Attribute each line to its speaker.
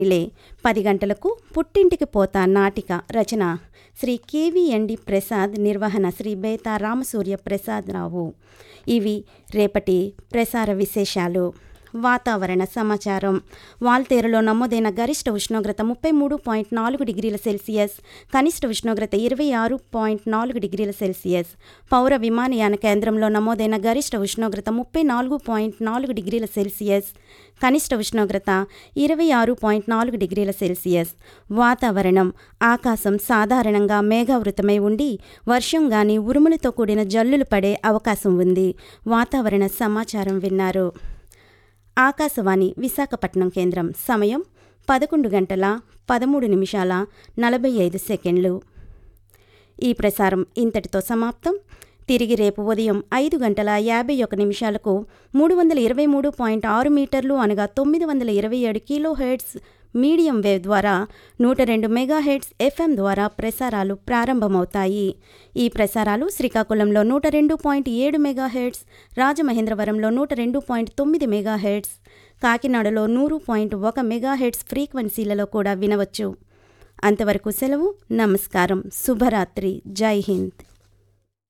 Speaker 1: లే పది గంటలకు పుట్టింటికి పోతా నాటిక రచన శ్రీ కేవీఎన్డి ప్రసాద్ నిర్వహణ శ్రీ బేతా రామసూర్య ప్రసాద్ రావు ఇవి రేపటి ప్రసార విశేషాలు వాతావరణ సమాచారం వాల్తేరులో నమోదైన గరిష్ట ఉష్ణోగ్రత ముప్పై మూడు పాయింట్ నాలుగు డిగ్రీల సెల్సియస్ కనిష్ట ఉష్ణోగ్రత ఇరవై ఆరు పాయింట్ నాలుగు డిగ్రీల సెల్సియస్ పౌర విమానయాన కేంద్రంలో నమోదైన గరిష్ట ఉష్ణోగ్రత ముప్పై నాలుగు పాయింట్ నాలుగు డిగ్రీల సెల్సియస్ కనిష్ట ఉష్ణోగ్రత ఇరవై ఆరు పాయింట్ నాలుగు డిగ్రీల సెల్సియస్ వాతావరణం ఆకాశం సాధారణంగా మేఘావృతమై ఉండి వర్షం గాని ఉరుములతో కూడిన జల్లులు పడే అవకాశం ఉంది వాతావరణ సమాచారం విన్నారు ఆకాశవాణి విశాఖపట్నం కేంద్రం సమయం పదకొండు గంటల పదమూడు నిమిషాల నలభై ఐదు సెకండ్లు ఈ ప్రసారం ఇంతటితో సమాప్తం తిరిగి రేపు ఉదయం ఐదు గంటల యాభై ఒక నిమిషాలకు మూడు వందల ఇరవై మూడు పాయింట్ ఆరు మీటర్లు అనగా తొమ్మిది వందల ఇరవై ఏడు కిలో హెడ్స్ మీడియం వేవ్ ద్వారా నూట రెండు మెగా హెడ్స్ ఎఫ్ఎం ద్వారా ప్రసారాలు ప్రారంభమవుతాయి ఈ ప్రసారాలు శ్రీకాకుళంలో నూట రెండు పాయింట్ ఏడు మెగా హెడ్స్ రాజమహేంద్రవరంలో నూట రెండు పాయింట్ తొమ్మిది మెగా హెడ్స్ కాకినాడలో నూరు పాయింట్ ఒక మెగా హెడ్స్ ఫ్రీక్వెన్సీలలో కూడా వినవచ్చు అంతవరకు సెలవు నమస్కారం శుభరాత్రి జై హింద్